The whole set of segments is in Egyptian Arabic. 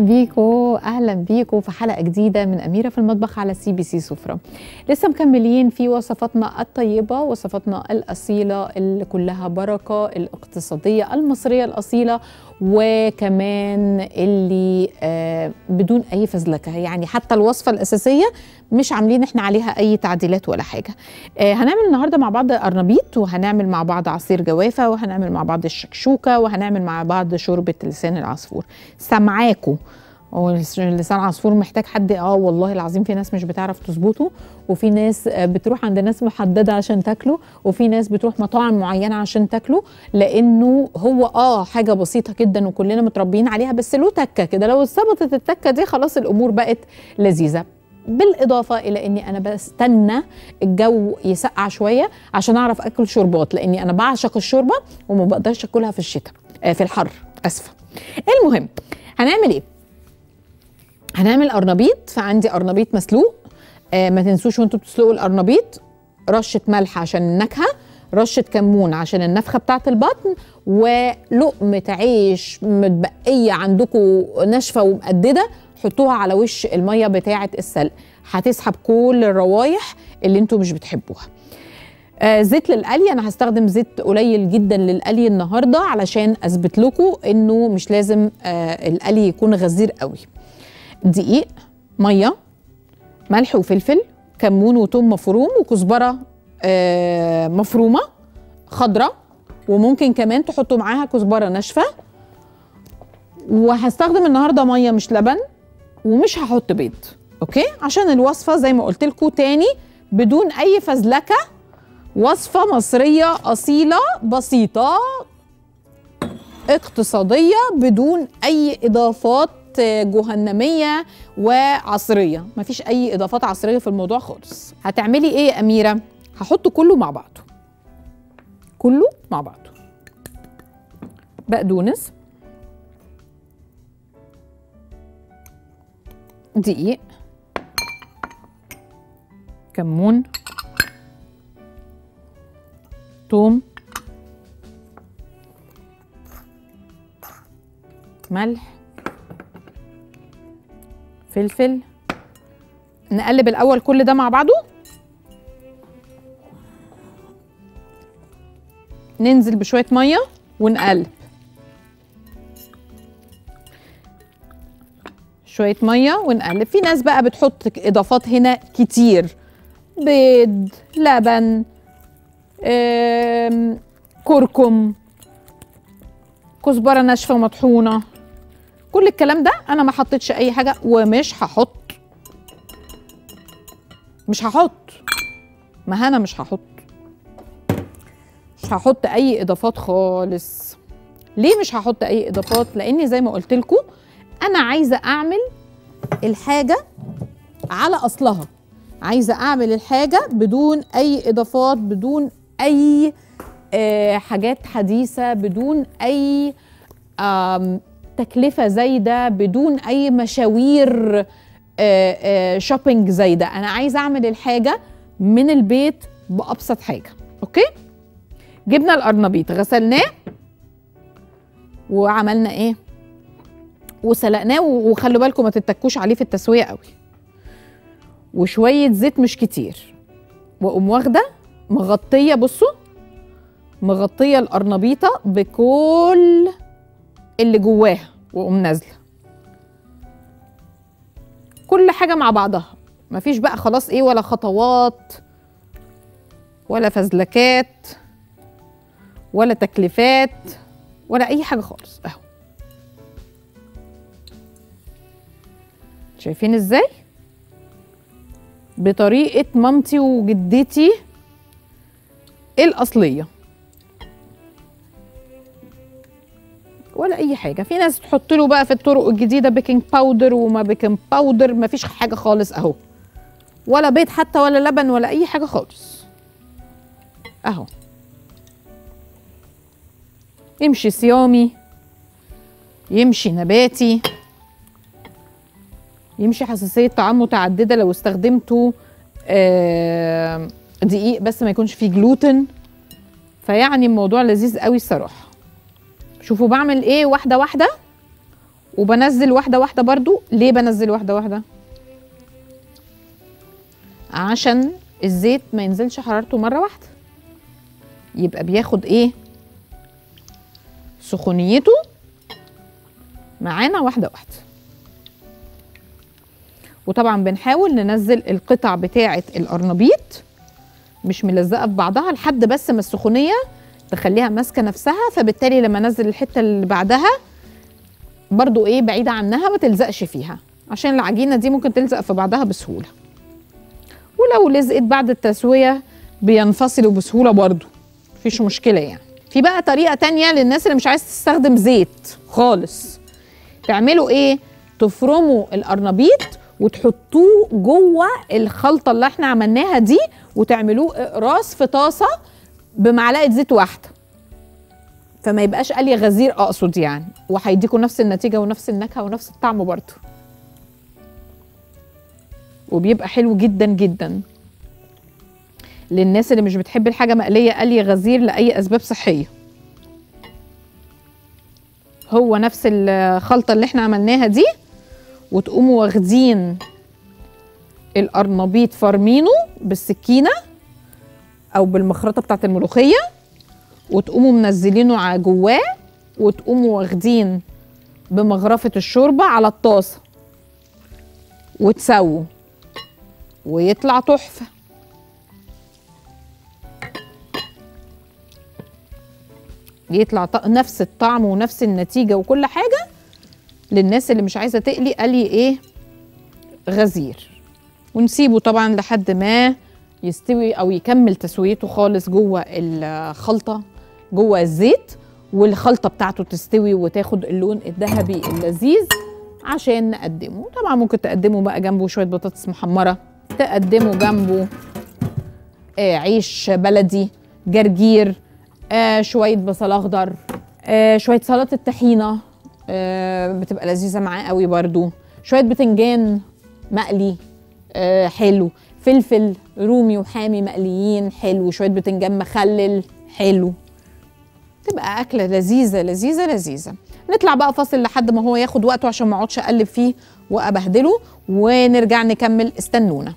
بيكم اهلا بيكم في حلقه جديده من اميره في المطبخ على سي بي سي سفره لسه مكملين في وصفاتنا الطيبه وصفاتنا الاصيله اللي كلها بركه الاقتصاديه المصريه الاصيله وكمان اللي آه بدون اي فزلكه يعني حتى الوصفه الاساسيه مش عاملين احنا عليها اي تعديلات ولا حاجه آه هنعمل النهارده مع بعض قرنبيط وهنعمل مع بعض عصير جوافه وهنعمل مع بعض الشكشوكه وهنعمل مع بعض شوربه لسان العصفور سامعاكوا هو لسان عصفور محتاج حد اه والله العظيم في ناس مش بتعرف تظبطه وفي ناس بتروح عند ناس محدده عشان تاكله وفي ناس بتروح مطاعم معينه عشان تاكله لانه هو اه حاجه بسيطه جدا وكلنا متربيين عليها بس له تكه كده لو اتظبطت التكه دي خلاص الامور بقت لذيذه بالاضافه الى اني انا بستنى الجو يسقع شويه عشان اعرف اكل شوربات لاني انا بعشق الشوربه وما بقدرش اكلها في الشتاء آه في الحر اسفه المهم هنعمل ايه هنعمل قرنبيط فعندي قرنبيط مسلوق آه ما تنسوش وانتوا بتسلقوا القرنبيط رشه ملح عشان النكهه رشه كمون عشان النفخه بتاعه البطن ولقمه عيش متبقيه عندكم ناشفه ومقدده حطوها على وش الميه بتاعه السلق هتسحب كل الروايح اللي انتوا مش بتحبوها آه زيت للقلي انا هستخدم زيت قليل جدا للقلي النهارده علشان اثبت لكم انه مش لازم آه القلي يكون غزير قوي دقيق ميه ملح وفلفل كمون وتوم مفروم وكزبره آه مفرومه خضراء وممكن كمان تحطوا معاها كزبره ناشفه وهستخدم النهارده ميه مش لبن ومش هحط بيض اوكي عشان الوصفه زي ما قلت لكم تاني بدون اي فزلكه وصفه مصريه اصيله بسيطه اقتصاديه بدون اي اضافات جهنميه وعصريه مفيش اي اضافات عصريه في الموضوع خالص هتعملي ايه يا اميره هحط كله مع بعضه كله مع بعضه بقدونس دقيق كمون توم ملح فلفل نقلب الاول كل ده مع بعضه ننزل بشويه ميه ونقلب شويه ميه ونقلب في ناس بقى بتحط اضافات هنا كتير بيض لبن كركم كزبره ناشفه مطحونه كل الكلام ده انا ما حطيتش اي حاجه ومش هحط مش هحط ما انا مش هحط مش هحط اي اضافات خالص ليه مش هحط اي اضافات لاني زي ما قلت لكم انا عايزه اعمل الحاجه على اصلها عايزه اعمل الحاجه بدون اي اضافات بدون اي آه حاجات حديثه بدون اي تكلفه زايده بدون اي مشاوير شوبينج زايده انا عايزه اعمل الحاجه من البيت بابسط حاجه اوكي جبنا القرنبيط غسلناه وعملنا ايه وسلقناه وخلوا بالكم ما تتكوش عليه في التسويه قوي وشويه زيت مش كتير واقوم واخده مغطيه بصوا مغطيه القرنبيطه بكل اللي جواها واقوم نازله كل حاجه مع بعضها مفيش بقى خلاص ايه ولا خطوات ولا فزلكات ولا تكلفات ولا اي حاجه خالص اهو شايفين ازاي بطريقه مامتي وجدتي الاصليه ولا اي حاجه في ناس تحط له بقى في الطرق الجديده بيكنج باودر وما بيكنج باودر ما فيش حاجه خالص اهو ولا بيض حتى ولا لبن ولا اي حاجه خالص اهو يمشي صيامي يمشي نباتي يمشي حساسيه طعام متعدده لو استخدمته آه دقيق بس ما يكونش فيه جلوتين فيعني الموضوع لذيذ قوي الصراحه شوفوا بعمل ايه واحده واحده وبنزل واحده واحده برضو ليه بنزل واحده واحده عشان الزيت ما ينزلش حرارته مره واحده يبقى بياخد ايه سخونيته معانا واحده واحده وطبعا بنحاول ننزل القطع بتاعه القرنبيط مش ملزقه في بعضها لحد بس ما السخونيه تخليها ماسكه نفسها فبالتالي لما انزل الحته اللي بعدها برضو ايه بعيده عنها ما تلزقش فيها عشان العجينه دي ممكن تلزق في بعضها بسهوله ولو لزقت بعد التسويه بينفصلوا بسهوله برضو مفيش مشكله يعني في بقى طريقه تانية للناس اللي مش عايز تستخدم زيت خالص تعملوا ايه تفرموا القرنبيط وتحطوه جوه الخلطه اللي احنا عملناها دي وتعملوه اقراص في طاسه بمعلقه زيت واحده فما يبقاش قلي غزير اقصد يعني وهيديكوا نفس النتيجه ونفس النكهه ونفس الطعم برضه وبيبقى حلو جدا جدا للناس اللي مش بتحب الحاجه مقليه قلي غزير لاي اسباب صحيه هو نفس الخلطه اللي احنا عملناها دي وتقوموا واخدين القرنبيط فرمينه بالسكينه او بالمخرطه بتاعت الملوخيه وتقوموا منزلينه على جواه وتقوموا واخدين بمغرفه الشوربه على الطاسه وتسووا ويطلع تحفه يطلع ط- نفس الطعم ونفس النتيجه وكل حاجه للناس اللي مش عايزه تقلي قلي ايه غزير ونسيبه طبعا لحد ما يستوي او يكمل تسويته خالص جوه الخلطه جوه الزيت والخلطه بتاعته تستوي وتاخد اللون الذهبي اللذيذ عشان نقدمه طبعا ممكن تقدمه بقى جنبه شويه بطاطس محمره تقدمه جنبه آه عيش بلدي جرجير آه شويه بصل اخضر آه شويه سلطه طحينه آه بتبقى لذيذه معاه قوي برضو شويه بتنجان مقلي آه حلو فلفل رومي وحامي مقليين حلو شويه بتنجان مخلل حلو تبقى اكله لذيذه لذيذه لذيذه نطلع بقى فاصل لحد ما هو ياخد وقته عشان ما اقعدش اقلب فيه وابهدله ونرجع نكمل استنونا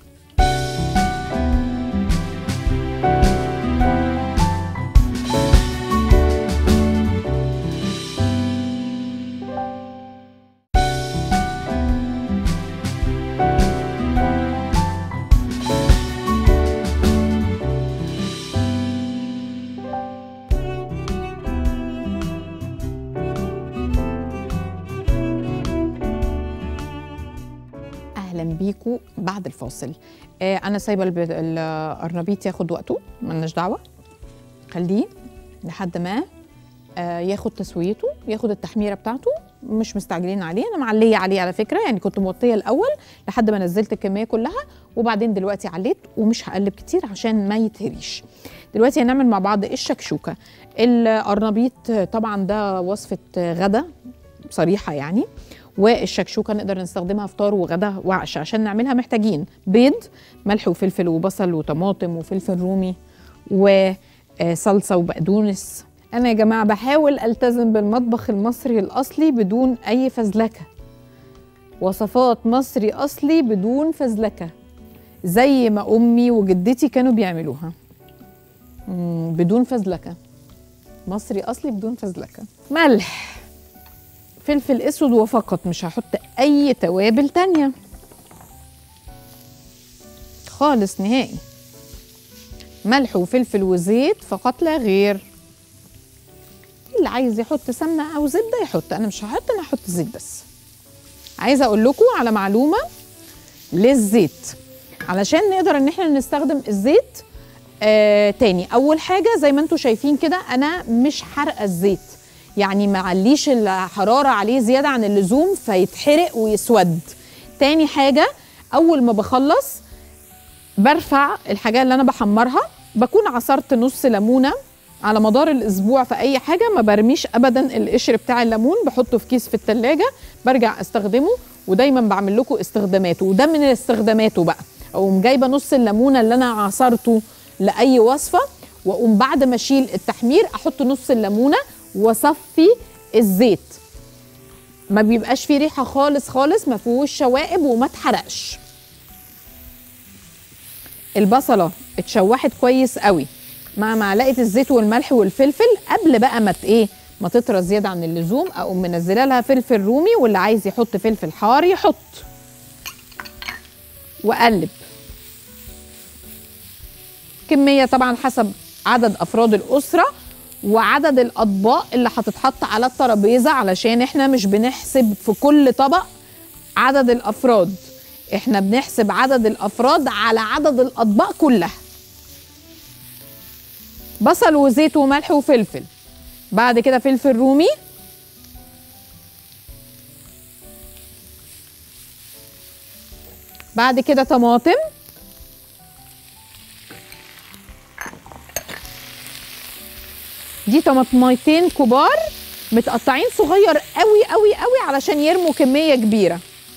اهلا بيكم بعد الفاصل آه انا سايبه الب- القرنبيط ياخد وقته ملناش دعوه خليه لحد ما آه ياخد تسويته ياخد التحميره بتاعته مش مستعجلين عليه انا معليه عليه على فكره يعني كنت موطيه الاول لحد ما نزلت الكميه كلها وبعدين دلوقتي عليت ومش هقلب كتير عشان ما يتهريش دلوقتي هنعمل مع بعض الشكشوكه القرنبيط طبعا ده وصفه غدا صريحه يعني والشكشوكه نقدر نستخدمها فطار وغدا وعشاء عشان نعملها محتاجين بيض ملح وفلفل وبصل وطماطم وفلفل رومي وصلصه وبقدونس انا يا جماعه بحاول التزم بالمطبخ المصري الاصلي بدون اي فزلكه وصفات مصري اصلي بدون فزلكه زي ما امي وجدتي كانوا بيعملوها مم، بدون فزلكه مصري اصلي بدون فزلكه ملح فلفل اسود وفقط مش هحط اي توابل تانية خالص نهائي ملح وفلفل وزيت فقط لا غير اللي عايز يحط سمنه او زبده يحط انا مش هحط انا هحط زيت بس عايزه اقول لكم على معلومه للزيت علشان نقدر ان احنا نستخدم الزيت آه تاني اول حاجه زي ما انتم شايفين كده انا مش حارقه الزيت يعني ما عليش الحراره عليه زياده عن اللزوم فيتحرق ويسود تاني حاجه اول ما بخلص برفع الحاجه اللي انا بحمرها بكون عصرت نص ليمونه على مدار الاسبوع في اي حاجه ما برميش ابدا القشر بتاع الليمون بحطه في كيس في التلاجة برجع استخدمه ودايما بعمل لكم استخداماته وده من استخداماته بقى اقوم جايبه نص الليمونه اللي انا عصرته لاي وصفه واقوم بعد ما اشيل التحمير احط نص الليمونه واصفي الزيت ما بيبقاش فيه ريحه خالص خالص ما فيهوش شوائب وما اتحرقش البصله اتشوحت كويس قوي مع معلقه الزيت والملح والفلفل قبل بقى ما ت- ايه ما تطرى زياده عن اللزوم اقوم منزله لها فلفل رومي واللي عايز يحط فلفل حار يحط واقلب كميه طبعا حسب عدد افراد الاسره وعدد الاطباق اللي هتتحط على الترابيزه علشان احنا مش بنحسب في كل طبق عدد الافراد احنا بنحسب عدد الافراد على عدد الاطباق كلها بصل وزيت وملح وفلفل بعد كده فلفل رومي بعد كده طماطم دي طماطميتين كبار متقطعين صغير قوي قوي قوي علشان يرموا كميه كبيره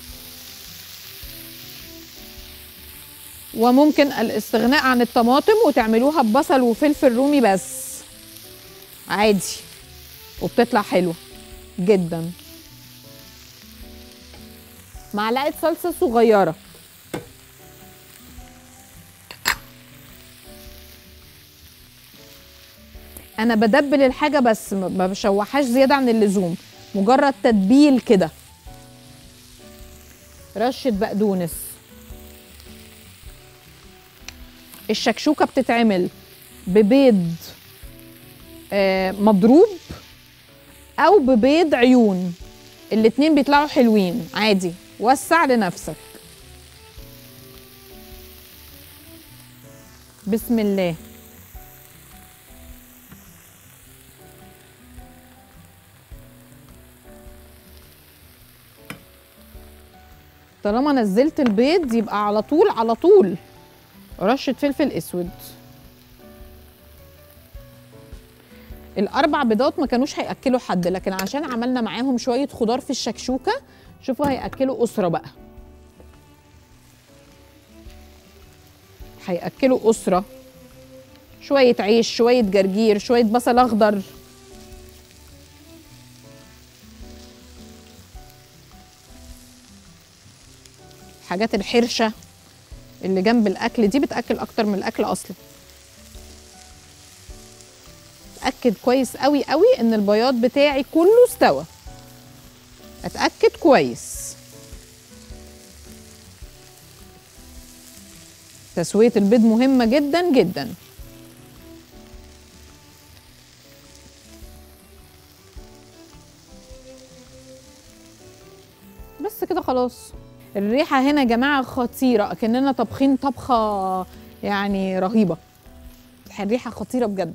وممكن الاستغناء عن الطماطم وتعملوها ببصل وفلفل رومي بس عادي وبتطلع حلوه جدا معلقه صلصه صغيره انا بدبل الحاجه بس ما ما بشوحهاش زياده عن اللزوم مجرد تتبيل كده رشه بقدونس الشكشوكه بتتعمل ببيض آه، مضروب او ببيض عيون الاتنين بيطلعوا حلوين عادي وسع لنفسك بسم الله طالما نزلت البيض يبقى على طول على طول رشة فلفل اسود الاربع بيضات ما كانوش هياكلوا حد لكن عشان عملنا معاهم شويه خضار في الشكشوكه شوفوا هياكلوا اسره بقى هياكلوا اسره شويه عيش شويه جرجير شويه بصل اخضر حاجات الحرشه اللي جنب الاكل دي بتاكل اكتر من الاكل اصلا اتاكد كويس قوي قوي ان البياض بتاعي كله استوى اتاكد كويس تسويه البيض مهمه جدا جدا بس كده خلاص الريحه هنا يا جماعه خطيره كاننا طبخين طبخه يعني رهيبه الريحه خطيره بجد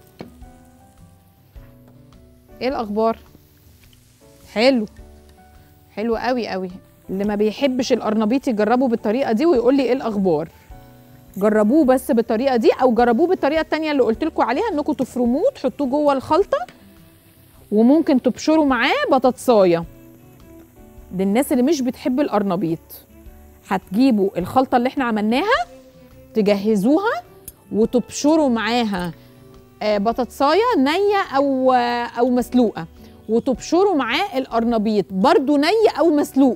ايه الاخبار حلو حلو قوي قوي اللي ما بيحبش القرنبيط يجربه بالطريقه دي ويقول لي ايه الاخبار جربوه بس بالطريقه دي او جربوه بالطريقه التانية اللي قلت لكم عليها انكم تفرموه تحطوه جوه الخلطه وممكن تبشروا معاه بطاطسايه للناس اللي مش بتحب القرنبيط هتجيبوا الخلطه اللي احنا عملناها تجهزوها وتبشروا معاها آه، بطاطسايه نيه او آه، او مسلوقه وتبشروا معاه القرنبيط برضو ني او مسلوق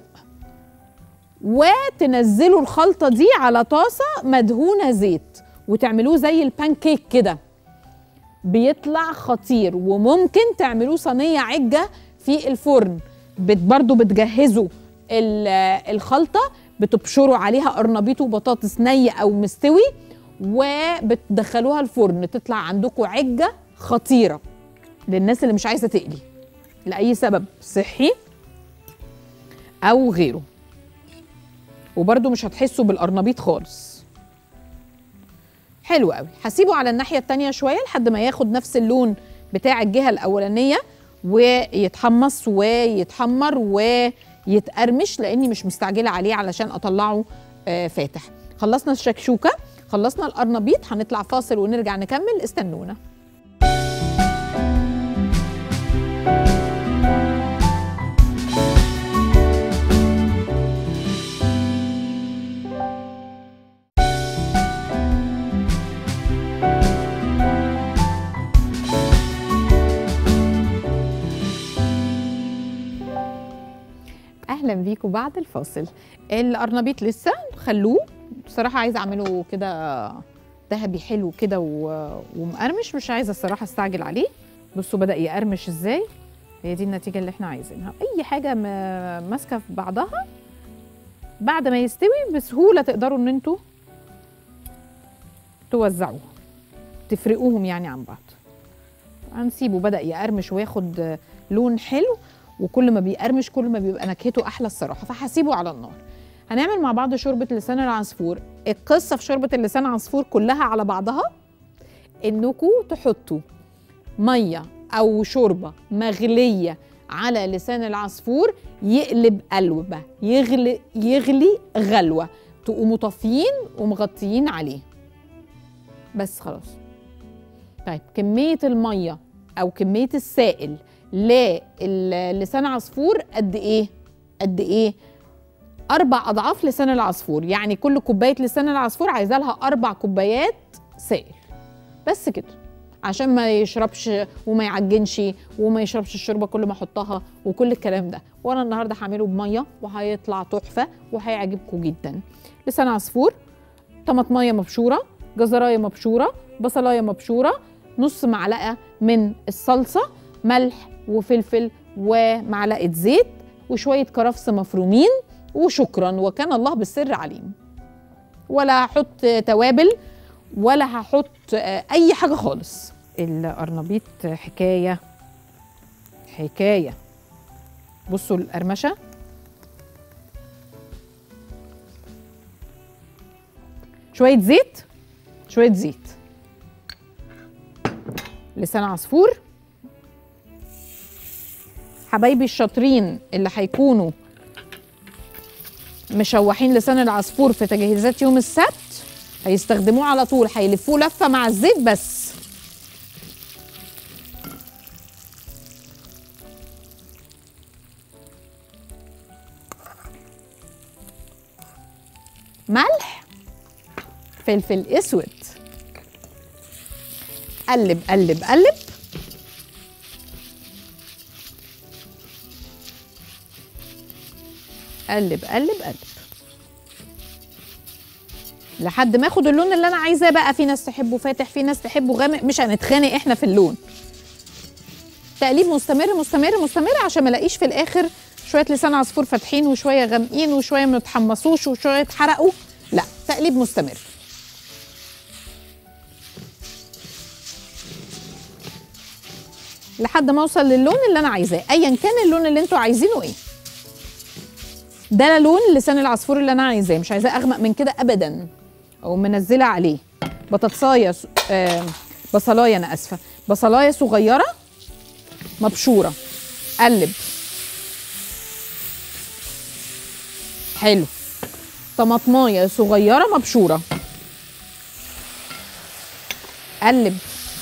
وتنزلوا الخلطه دي على طاسه مدهونه زيت وتعملوه زي البانكيك كده بيطلع خطير وممكن تعملوه صينيه عجه في الفرن بت برضو بتجهزوا ال- الخلطه بتبشروا عليها قرنبيط وبطاطس ني او مستوي وبتدخلوها الفرن تطلع عندكم عجه خطيره للناس اللي مش عايزه تقلي لاي سبب صحي او غيره وبرده مش هتحسوا بالقرنبيط خالص حلو قوي هسيبه على الناحيه التانية شويه لحد ما ياخد نفس اللون بتاع الجهه الاولانيه ويتحمص ويتحمر ويتقرمش لاني مش مستعجله عليه علشان اطلعه آه، فاتح خلصنا الشكشوكه خلصنا القرنبيط هنطلع فاصل ونرجع نكمل استنونا اهلا بيكم بعد الفاصل القرنبيط لسه خلوه بصراحه عايزه اعمله كده ذهبي حلو كده و- ومقرمش مش عايزه الصراحه استعجل عليه بصوا بدا يقرمش ازاي هي دي النتيجه اللي احنا عايزينها اي حاجه م- ماسكه في بعضها بعد ما يستوي بسهوله تقدروا ان انتوا توزعوه تفرقوهم يعني عن بعض هنسيبه بدا يقرمش وياخد لون حلو وكل ما بيقرمش كل ما بيبقى نكهته احلى الصراحه فهسيبه على النار هنعمل مع بعض شوربه لسان العصفور القصه في شوربه اللسان العصفور كلها على بعضها انكم تحطوا ميه او شوربه مغليه على لسان العصفور يقلب قلوبه يغلي يغلي غلوه تقوموا طافيين ومغطيين عليه بس خلاص طيب كميه الميه او كميه السائل للسان عصفور قد ايه قد ايه اربع اضعاف لسان العصفور يعني كل كوبايه لسان العصفور عايزه لها اربع كوبايات سائل بس كده عشان ما يشربش وما يعجنش وما يشربش الشوربه كل ما احطها وكل الكلام ده وانا النهارده هعمله بميه وهيطلع تحفه وهيعجبكم جدا لسان عصفور طماطمايه مبشوره جزرايه مبشوره بصلايه مبشوره نص معلقه من الصلصه ملح وفلفل ومعلقه زيت وشويه كرفس مفرومين وشكرا وكان الله بالسر عليم ولا هحط توابل ولا هحط آه، اي حاجه خالص القرنبيط حكايه حكايه بصوا القرمشه شويه زيت شويه زيت لسان عصفور حبايبي الشاطرين اللي هيكونوا مشوحين لسان العصفور في تجهيزات يوم السبت هيستخدموه على طول هيلفوه لفه مع الزيت بس ملح فلفل اسود قلب قلب قلب قلب قلب قلب لحد ما اخد اللون اللي انا عايزاه بقى في ناس تحبه فاتح في ناس تحبه غامق مش هنتخانق احنا في اللون تقليب مستمر مستمر مستمر عشان ما الاقيش في الاخر شويه لسان عصفور فاتحين وشويه غامقين وشويه ما اتحمصوش وشويه اتحرقوا لا تقليب مستمر لحد ما اوصل للون اللي انا عايزاه ايا كان اللون اللي انتوا عايزينه ايه ده لون لسان العصفور اللي انا عايزاه مش عايزاه اغمق من كده ابدا او منزله عليه بطاطسايه س- آه بصلايه انا اسفه بصلايه صغيره مبشوره قلب حلو طماطمايه صغيره مبشوره قلب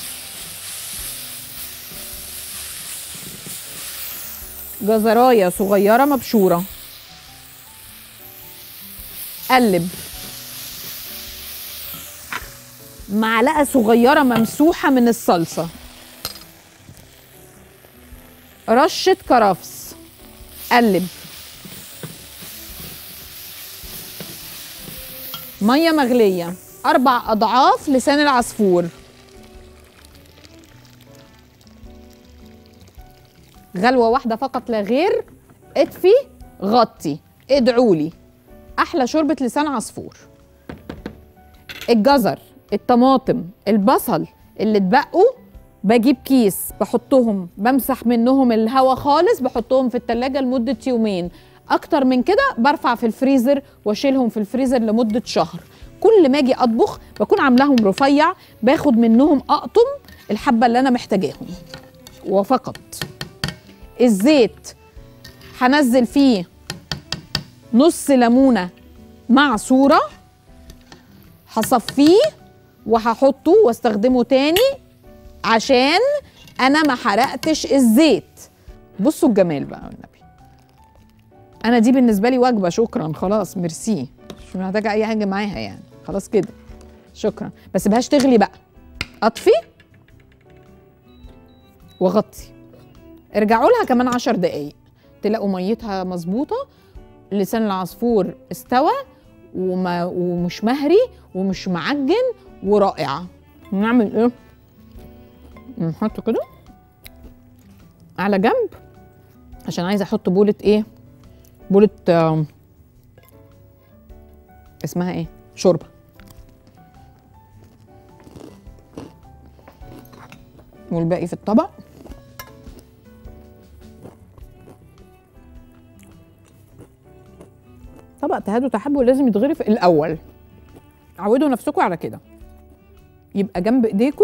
جزرايه صغيره مبشوره قلب معلقه صغيره ممسوحه من الصلصه رشه كرفس قلب ميه مغليه اربع اضعاف لسان العصفور غلوه واحده فقط لا غير اطفي غطي ادعوا لي احلى شوربه لسان عصفور الجزر الطماطم البصل اللي اتبقوا بجيب كيس بحطهم بمسح منهم الهواء خالص بحطهم في التلاجة لمدة يومين أكتر من كده برفع في الفريزر واشيلهم في الفريزر لمدة شهر كل ما اجي اطبخ بكون عاملاهم رفيع باخد منهم اقطم الحبة اللي انا محتاجاهم وفقط الزيت هنزل فيه نص ليمونه معصوره هصفيه وهحطه واستخدمه تاني عشان انا ما حرقتش الزيت بصوا الجمال بقى والنبي انا دي بالنسبه لي وجبه شكرا خلاص ميرسي مش محتاجه اي حاجه معاها يعني خلاص كده شكرا بس بهاش تغلي بقى اطفي واغطي ارجعوا لها كمان عشر دقايق تلاقوا ميتها مظبوطه لسان العصفور استوى وما ومش مهري ومش معجن ورائع نعمل ايه نحط كده على جنب عشان عايزه احط بوله ايه بوله آه اسمها ايه شوربه والباقي في الطبق طبق تهادوا تحبوا لازم يتغرف الاول عودوا نفسكم على كده يبقى جنب ايديكم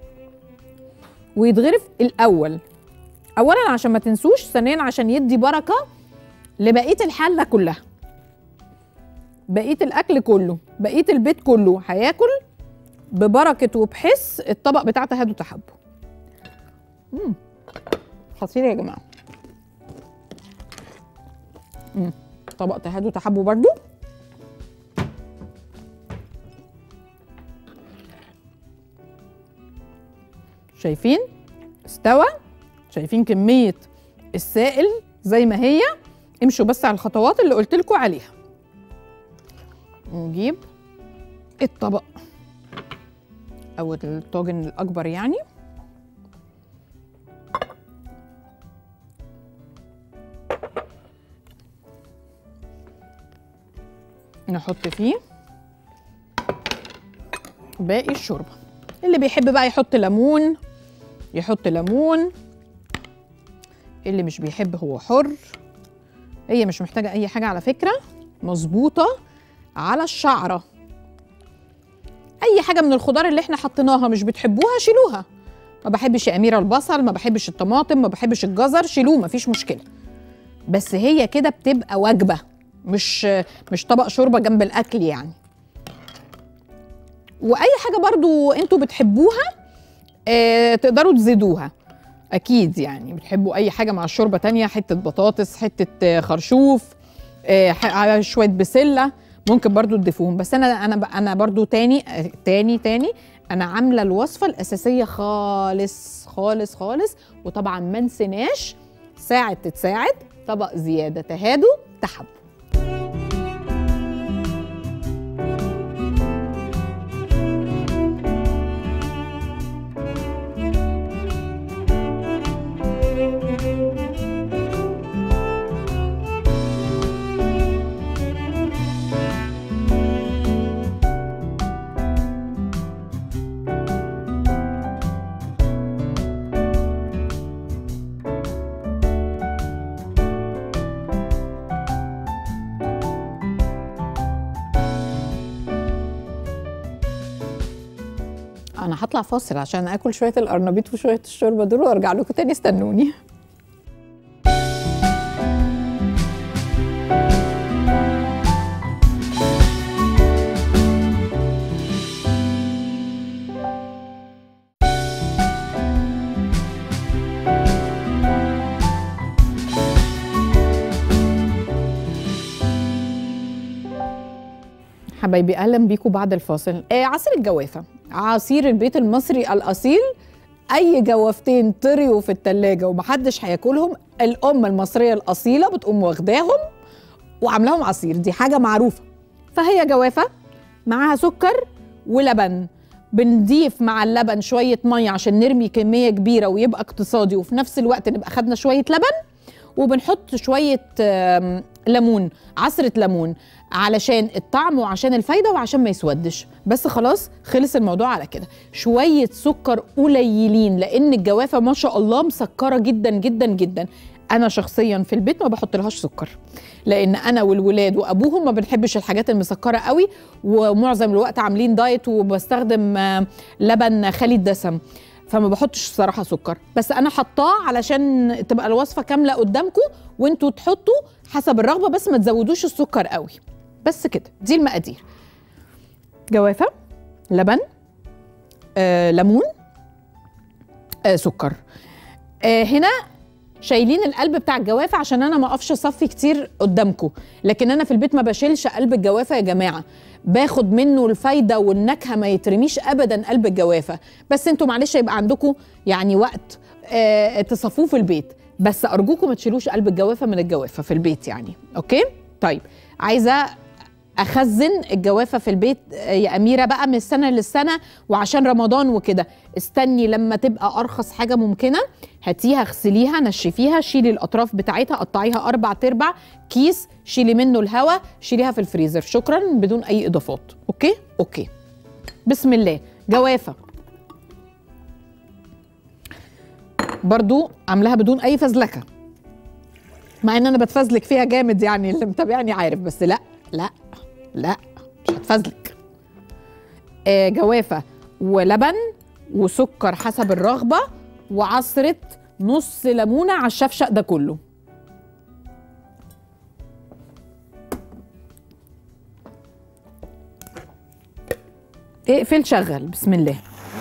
ويتغرف الاول اولا عشان ما تنسوش ثانيا عشان يدي بركه لبقيه الحله كلها بقيه الاكل كله بقيه البيت كله هياكل ببركه وبحس الطبق بتاع تهادوا تحبوا مم. خطير يا جماعه مم. طبق تهادوا تحبوا برضو شايفين استوى شايفين كميه السائل زي ما هي امشوا بس على الخطوات اللي قلت لكم عليها نجيب الطبق او الطاجن الاكبر يعني نحط فيه باقي الشوربه اللي بيحب بقى يحط ليمون يحط ليمون اللي مش بيحب هو حر هي مش محتاجه اي حاجه على فكره مظبوطه على الشعره اي حاجه من الخضار اللي احنا حطيناها مش بتحبوها شيلوها ما بحبش يا اميره البصل ما بحبش الطماطم ما بحبش الجزر شيلوه مفيش مشكله بس هي كده بتبقى وجبه مش مش طبق شوربه جنب الاكل يعني واي حاجه برضو انتوا بتحبوها آه تقدروا تزيدوها اكيد يعني بتحبوا اي حاجه مع الشوربه تانية حته بطاطس حته آه، خرشوف آه ح- شويه بسله ممكن برضو تضيفوهم بس انا انا ب- انا برضو تاني آه، تاني تاني انا عامله الوصفه الاساسيه خالص خالص خالص وطبعا ما نسيناش ساعد تتساعد طبق زياده تهادوا تحب انا هطلع فاصل عشان اكل شويه القرنبيط وشويه الشوربه دول وارجع لكم تاني استنوني حبايبي اهلا بيكم بعد الفاصل آه عصير الجوافه عصير البيت المصري الاصيل اي جوافتين طريوا في التلاجة ومحدش هياكلهم الام المصريه الاصيله بتقوم واخداهم وعاملاهم عصير دي حاجه معروفه فهي جوافه معاها سكر ولبن بنضيف مع اللبن شويه ميه عشان نرمي كميه كبيره ويبقى اقتصادي وفي نفس الوقت نبقى خدنا شويه لبن وبنحط شويه آم، ليمون عصره ليمون علشان الطعم وعشان الفايده وعشان ما يسودش بس خلاص خلص الموضوع على كده شويه سكر قليلين لان الجوافه ما شاء الله مسكره جدا جدا جدا انا شخصيا في البيت ما بحط لهاش سكر لان انا والولاد وابوهم ما بنحبش الحاجات المسكره قوي ومعظم الوقت عاملين دايت وبستخدم آه، لبن خالي الدسم فما بحطش الصراحه سكر بس انا حطاه علشان تبقى الوصفه كامله قدامكم وانتوا تحطوا حسب الرغبه بس ما تزودوش السكر قوي بس كده دي المقادير جوافه لبن آه، ليمون آه، سكر آه، هنا شايلين القلب بتاع الجوافه عشان انا ما اقفش اصفي كتير قدامكم لكن انا في البيت ما بشيلش قلب الجوافه يا جماعه باخد منه الفايده والنكهه ما يترميش ابدا قلب الجوافه بس انتوا معلش يبقى عندكم يعني وقت آه تصفوه في البيت بس ارجوكم ما تشيلوش قلب الجوافه من الجوافه في البيت يعني اوكي طيب عايزه اخزن الجوافه في البيت آه، يا اميره بقى من السنه للسنه وعشان رمضان وكده استني لما تبقى ارخص حاجه ممكنه هاتيها اغسليها نشفيها شيلي الاطراف بتاعتها قطعيها اربع تربع كيس شيلي منه الهواء شيليها في الفريزر شكرا بدون اي اضافات اوكي اوكي بسم الله جوافه برضو عاملاها بدون اي فزلكه مع ان انا بتفزلك فيها جامد يعني اللي متابعني عارف بس لا لا لا مش هتفزلك آه جوافه ولبن وسكر حسب الرغبه وعصره نص ليمونه على الشفشق ده كله اقفل شغل بسم الله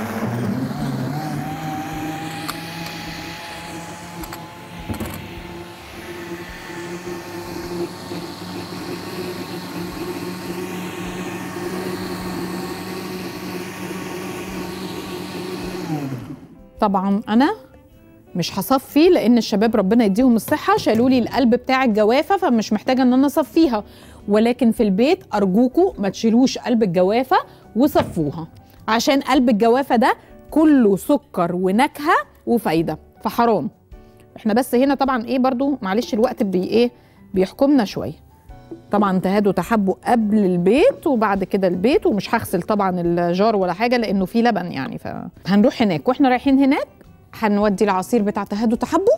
طبعا انا مش هصفي لان الشباب ربنا يديهم الصحه شالوا لي القلب بتاع الجوافه فمش محتاجه ان انا اصفيها ولكن في البيت ارجوكوا ما تشيلوش قلب الجوافه وصفوها عشان قلب الجوافه ده كله سكر ونكهه وفايده فحرام احنا بس هنا طبعا ايه برضو معلش الوقت بي ايه بيحكمنا شويه طبعا تهادوا تحبوا قبل البيت وبعد كده البيت ومش هغسل طبعا الجار ولا حاجه لانه فيه لبن يعني فهنروح هناك واحنا رايحين هناك هنودي العصير بتاع تهادوا تحبوا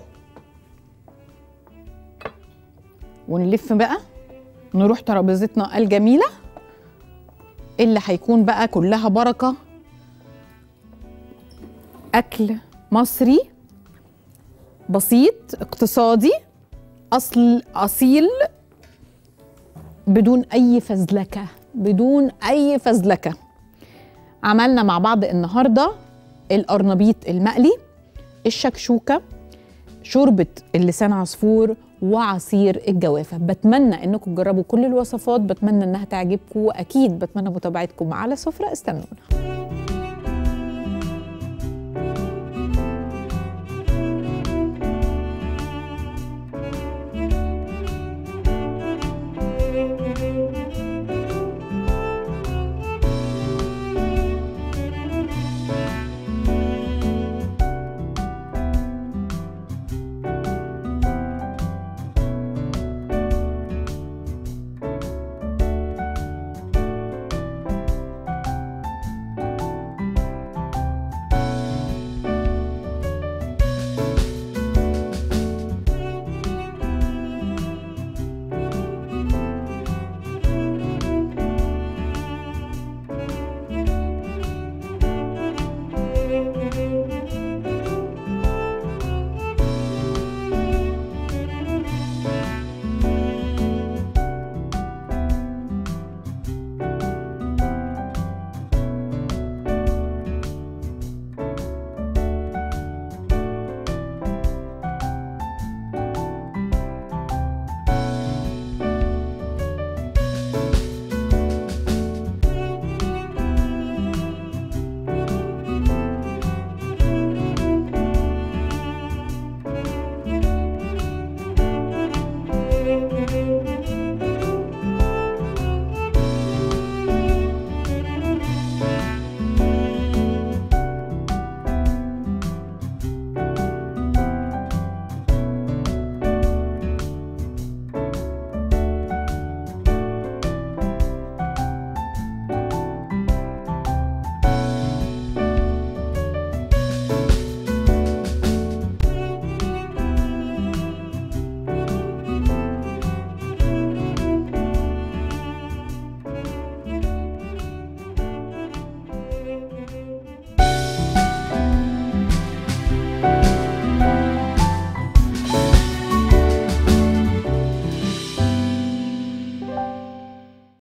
ونلف بقى نروح ترابيزتنا الجميله اللي هيكون بقى كلها بركه اكل مصري بسيط اقتصادي اصل اصيل بدون اي فزلكه بدون اي فزلكه عملنا مع بعض النهارده القرنبيط المقلي الشكشوكه شوربه اللسان عصفور وعصير الجوافه بتمنى انكم تجربوا كل الوصفات بتمنى انها تعجبكم واكيد بتمنى متابعتكم على سفره استنونا